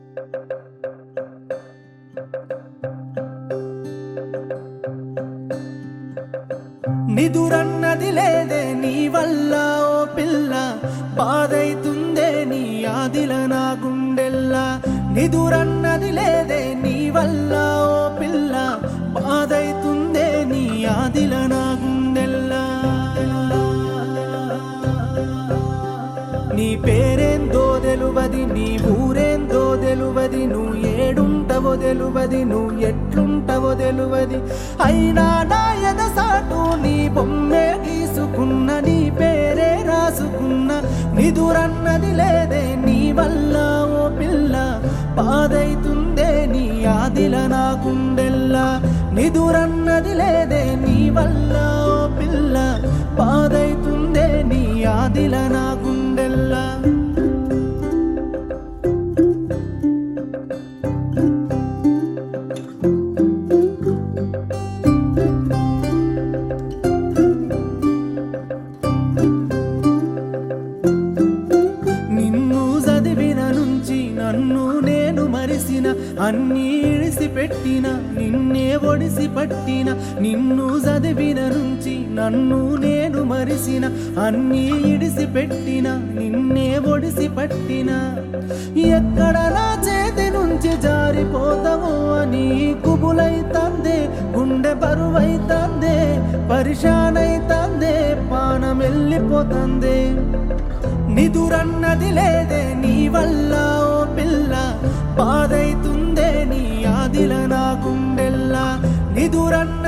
నిదురన్నది లేదే నీ వల్ల ఓ పిల్ల బాధైతుందే నీ ఆదిల నా గుండెల్లా నిదురన్నది లేదే నీ వల్ల ఓ పిల్ల బాధైతుందే నీ ఆదిల నా గుండెల్లా నీ పేరేందో తెలువది నీ ఊరేందో తెలువది నువ్వు ఏడుంటవో తెలువది నువ్వు ఎట్లుంటవో తెలువది అయినా నా ఎదసాటు నీ బొమ్మే గీసుకున్న నీ పేరే రాసుకున్న నిదురన్నది లేదే నీ వల్ల ఓ పిల్ల బాధైతుందే నీ ఆదిల నా గుండెల్లా నిదురన్నది లేదే నీ వల్ల ఓ పిల్ల బాధైతుందే నీ ఆదిల నా గుండెల్లా నిన్ను చదివిన నుంచి నన్ను నేను మరిసిన అన్నీ ఇడిసి పెట్టిన నిన్నే ఒడిసి పట్టిన నిన్ను చదివిన నుంచి నన్ను నేను మరిసిన అన్నీ ఇడిసి పెట్టిన నిన్నే ఒడిసి పట్టిన ఎక్కడ నా చేతి నుంచి జారిపోతావో అని కుబులైతందే గుండె బరువైతందే పరిశానైతందే పానం వెళ్ళిపోతందే నిదురన్నది లేదే నీ వల్ల ఓ పిల్ల బాధైతుందే నీ ఆదిల నా గుండెల్లా నిదురన్న